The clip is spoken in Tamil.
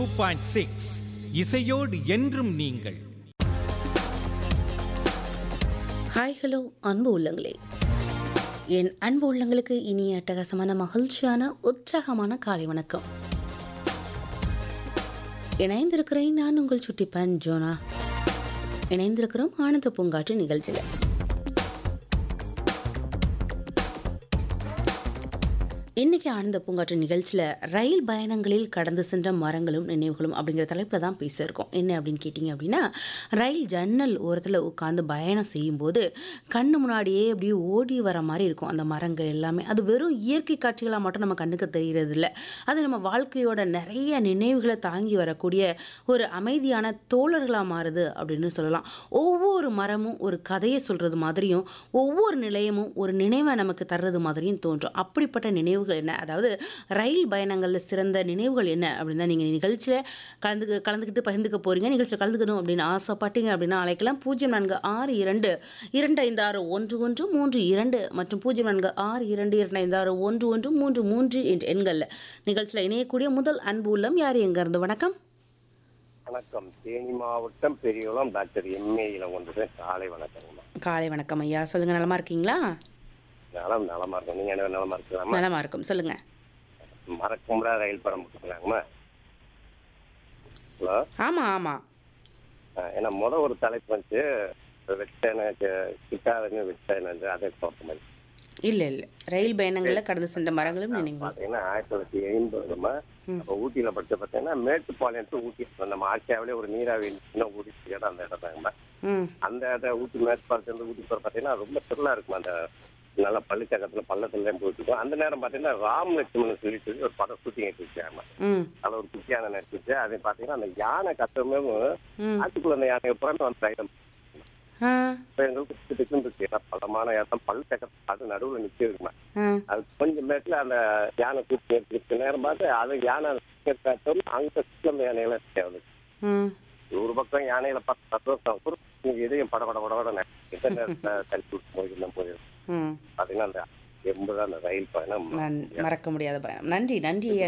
பாயிண்ட் சிக்ஸ் இசையோடு என்றும் நீங்கள் ஹாய் ஹலோ அன்பு உள்ளங்களே என் அன்பு உள்ளங்களுக்கு இனிய அட்டகாசமான மகிழ்ச்சியான உற்சாகமான காலை வணக்கம் இணைந்திருக்கிறேன் நான் உங்கள் சுட்டிப்பன் ஜோனா இணைந்திருக்கிறோம் ஆனந்த பூங்காற்று நிகழ்ச்சியில் இன்னைக்கு ஆனந்த பூங்காற்று நிகழ்ச்சியில் ரயில் பயணங்களில் கடந்து சென்ற மரங்களும் நினைவுகளும் அப்படிங்கிற தலைப்பில் தான் பேசியிருக்கோம் என்ன அப்படின்னு கேட்டிங்க அப்படின்னா ரயில் ஜன்னல் ஓரத்தில் உட்காந்து பயணம் செய்யும்போது கண்ணு முன்னாடியே அப்படியே ஓடி வர மாதிரி இருக்கும் அந்த மரங்கள் எல்லாமே அது வெறும் இயற்கை காட்சிகளாக மட்டும் நம்ம கண்ணுக்கு தெரிகிறது இல்லை அது நம்ம வாழ்க்கையோட நிறைய நினைவுகளை தாங்கி வரக்கூடிய ஒரு அமைதியான தோழர்களாக மாறுது அப்படின்னு சொல்லலாம் ஒவ்வொரு மரமும் ஒரு கதையை சொல்கிறது மாதிரியும் ஒவ்வொரு நிலையமும் ஒரு நினைவை நமக்கு தர்றது மாதிரியும் தோன்றும் அப்படிப்பட்ட நினைவுகள் என்ன அதாவது ரயில் பயணங்களில் சிறந்த நினைவுகள் என்ன அப்படின்னு தான் நீங்கள் நிகழ்ச்சியில் கலந்து கலந்துக்கிட்டு பகிர்ந்துக்க போகிறீங்க நிகழ்ச்சியில் கலந்துக்கணும் அப்படின்னு ஆசைப்பட்டீங்க அப்படின்னா அழைக்கலாம் பூஜ்ஜியம் நான்கு ஆறு இரண்டு இரண்டு ஐந்து ஆறு ஒன்று ஒன்று மூன்று இரண்டு மற்றும் பூஜ்ஜியம் நான்கு ஆறு இரண்டு இரண்டு ஐந்து ஆறு ஒன்று ஒன்று மூன்று மூன்று என்ற எண்களில் நிகழ்ச்சியில் இணையக்கூடிய முதல் அன்பு உள்ளம் யார் எங்கேருந்து வணக்கம் வணக்கம் தேனி மாவட்டம் பெரியகுளம் டாக்டர் எம்ஏ இளங்கொண்டு காலை வணக்கங்கம்மா காலை வணக்கம் ஐயா சொல்லுங்கள் நலமா இருக்கீங்களா நலம் நலமா இருக்கும் நீங்க என்ன நலமா இருக்கலாமா நலமா இருக்கும் சொல்லுங்கள் மறக்கும்ல ரயில் படம் போட்டுக்கலாங்கம்மா ஹலோ ஆமாம் ஆமாம் ஏன்னா முத ஒரு தலைப்பு வந்து வெட்டன கிட்டாதுன்னு வெட்டன அதை பார்க்க மாதிரி இல்லை இல்லை ரயில் பயணங்களில் கடந்து சென்ற மரங்களும் நினைவுகள் பாத்தீங்கன்னா ஆயிரத்தி தொள்ளாயிரத்தி எண்பதுமா அப்போ ஊட்டியில படிச்ச பார்த்தீங்கன்னா மேட்டுப்பாளையம் to ஊட்டி நம்ம ஆசியாவிலே ஒரு நீராவி சின்ன ஊட்டி இடம் அந்த இடம் தாங்கம்மா ம் அந்த இடம் ஊட்டி மேற்பாளத்துலேருந்து ஊட்டி போகிற பார்த்தீங்கன்னா ரொம்ப திருளா இருக்கும் அந்த நல்ல பள்ளிச்சக்கத்தில் பள்ளத்துல போயிட்டு இருக்கும் அந்த நேரம் பார்த்தீங்கன்னா ராம் லட்சுமணன் சொல்லிட்டு ஒரு படம் ஷூட்டிங் எடுத்துருக்காங்க ம் அதில் ஒரு குட்டியான நடிச்சிச்சு அதை பார்த்தீங்கன்னா அந்த யானை கத்தமே ம் ஆட்டுக்குள்ள அந்த யானை புறந்து வந்து ஐட்டம் ஆ இப்போ எங்களுக்கு திட்டுன்னு இருக்கு ஏன்னா பலமான இடம் பள்ளச்சக்கத்தில் அது நடுவில் நிற்க இருக்குமா ஆ அது கொஞ்சம் மேட்டில் அந்த யானை கூட்டி எடுத்துக்கிட்டு நேரம் பார்த்து அது யானை காட்டும் அங்கே சிலம் யானையெல்லாம் தேவை ம் ஒரு பக்கம் யானையில பத்து சந்தோஷம் குறுக்கு இதையும் பட பட பட பட எந்த நேரத்தில் தள்ளி விட்டு போயிருந்தோம் போயிருந்தோம் ம் பாத்தீங்கன்னா அந்த எண்பது அந்த ரயில் பயணம் நான் மறக்க முடியாத பயணம் நன்றி நன்றி ஐயா